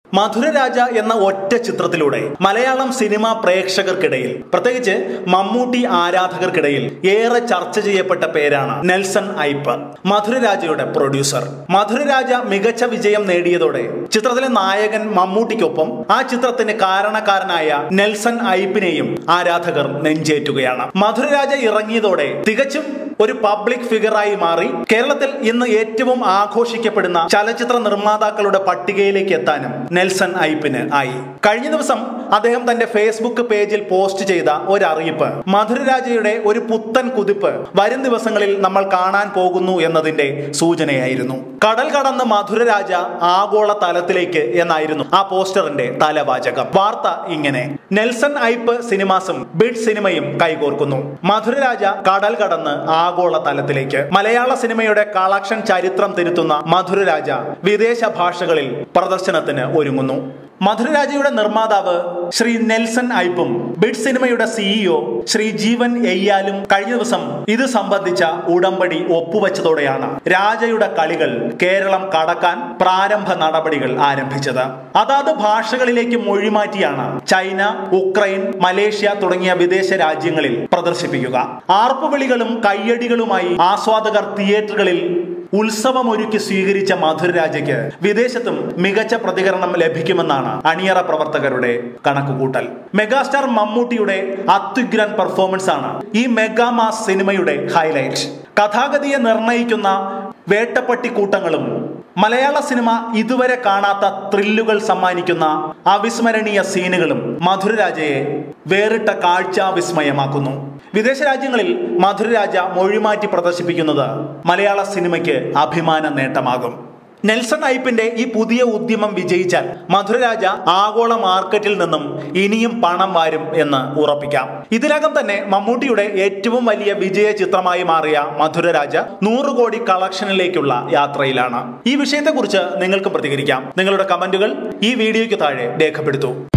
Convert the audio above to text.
മധുരരാജ എന്ന ഒറ്റ ചിത്രത്തിലൂടെ മലയാളം സിനിമാ പ്രേക്ഷകർക്കിടയിൽ പ്രത്യേകിച്ച് മമ്മൂട്ടി ആരാധകർക്കിടയിൽ ഏറെ ചർച്ച ചെയ്യപ്പെട്ട പേരാണ് നെൽസൺ ഐപ്പ് മധുരരാജയുടെ പ്രൊഡ്യൂസർ മധുരരാജ മികച്ച വിജയം നേടിയതോടെ ചിത്രത്തിലെ നായകൻ മമ്മൂട്ടിക്കൊപ്പം ആ ചിത്രത്തിന് കാരണക്കാരനായ നെൽസൺ ഐപ്പിനെയും ആരാധകർ നെഞ്ചേറ്റുകയാണ് മധുരരാജ ഇറങ്ങിയതോടെ തികച്ചും ഒരു പബ്ലിക് ഫിഗറായി മാറി കേരളത്തിൽ ഇന്ന് ഏറ്റവും ആഘോഷിക്കപ്പെടുന്ന ചലച്ചിത്ര നിർമ്മാതാക്കളുടെ പട്ടികയിലേക്ക് എത്താനും നെൽസൺ ഐപ്പിന് ആയി കഴിഞ്ഞ ദിവസം അദ്ദേഹം തന്റെ ഫേസ്ബുക്ക് പേജിൽ പോസ്റ്റ് ചെയ്ത ഒരു അറിയിപ്പ് മധുരരാജയുടെ ഒരു പുത്തൻ കുതിപ്പ് വരും ദിവസങ്ങളിൽ നമ്മൾ കാണാൻ പോകുന്നു എന്നതിന്റെ സൂചനയായിരുന്നു കടൽ കടന്ന് മധുരരാജ ആഗോള തലത്തിലേക്ക് എന്നായിരുന്നു ആ പോസ്റ്ററിന്റെ തലവാചകം വാർത്ത ഇങ്ങനെ നെൽസൺ ഐപ്പ് സിനിമാസും ബിഡ് സിനിമയും കൈകോർക്കുന്നു മധുരരാജ കടൽ കടന്ന് ആഗോള തലത്തിലേക്ക് മലയാള സിനിമയുടെ കളക്ഷൻ ചരിത്രം തിരുത്തുന്ന മധുരരാജ വിദേശ ഭാഷകളിൽ പ്രദർശനത്തിന് ഒരുങ്ങുന്നു മധുരരാജയുടെ നിർമ്മാതാവ് ശ്രീ നെൽസൺ ഐപ്പും ബിഡ് സിനിമയുടെ സിഇഒ ശ്രീ ജീവൻ എയ്യാലും കഴിഞ്ഞ ദിവസം ഇത് സംബന്ധിച്ച ഉടമ്പടി ഒപ്പുവെച്ചതോടെയാണ് രാജയുടെ കളികൾ കേരളം കടക്കാൻ പ്രാരംഭ നടപടികൾ ആരംഭിച്ചത് അതാത് ഭാഷകളിലേക്ക് മൊഴിമാറ്റിയാണ് ചൈന ഉക്രൈൻ മലേഷ്യ തുടങ്ങിയ വിദേശ രാജ്യങ്ങളിൽ പ്രദർശിപ്പിക്കുക ആർപ്പുവിളികളും കയ്യടികളുമായി ആസ്വാദകർ തിയേറ്ററുകളിൽ ഉത്സവമൊരുക്കി സ്വീകരിച്ച മധുരരാജയ്ക്ക് വിദേശത്തും മികച്ച പ്രതികരണം ലഭിക്കുമെന്നാണ് അണിയറ പ്രവർത്തകരുടെ കണക്കുകൂട്ടൽ മെഗാസ്റ്റാർ മമ്മൂട്ടിയുടെ അത്യുഗ്രൻ പെർഫോമൻസ് ആണ് ഈ മെഗാമാസ് സിനിമയുടെ ഹൈലൈറ്റ് കഥാഗതിയെ നിർണയിക്കുന്ന വേട്ടപ്പട്ടിക്കൂട്ടങ്ങളും മലയാള സിനിമ ഇതുവരെ കാണാത്ത ത്രില്ലുകൾ സമ്മാനിക്കുന്ന അവിസ്മരണീയ സീനുകളും മധുരരാജയെ വേറിട്ട കാഴ്ചാവിസ്മയമാക്കുന്നു വിദേശ രാജ്യങ്ങളിൽ മധുരരാജ മൊഴിമാറ്റി പ്രദർശിപ്പിക്കുന്നത് മലയാള സിനിമയ്ക്ക് അഭിമാന നേട്ടമാകും നെൽസൺ ഐപ്പിന്റെ ഈ പുതിയ ഉദ്യമം വിജയിച്ചാൽ മധുരരാജ ആഗോള മാർക്കറ്റിൽ നിന്നും ഇനിയും പണം വാരും എന്ന് ഉറപ്പിക്കാം ഇതിനകം തന്നെ മമ്മൂട്ടിയുടെ ഏറ്റവും വലിയ വിജയ ചിത്രമായി മാറിയ മധുരരാജ നൂറ് കോടി കളക്ഷനിലേക്കുള്ള യാത്രയിലാണ് ഈ വിഷയത്തെക്കുറിച്ച് നിങ്ങൾക്ക് പ്രതികരിക്കാം നിങ്ങളുടെ കമന്റുകൾ ഈ വീഡിയോയ്ക്ക് താഴെ രേഖപ്പെടുത്തൂ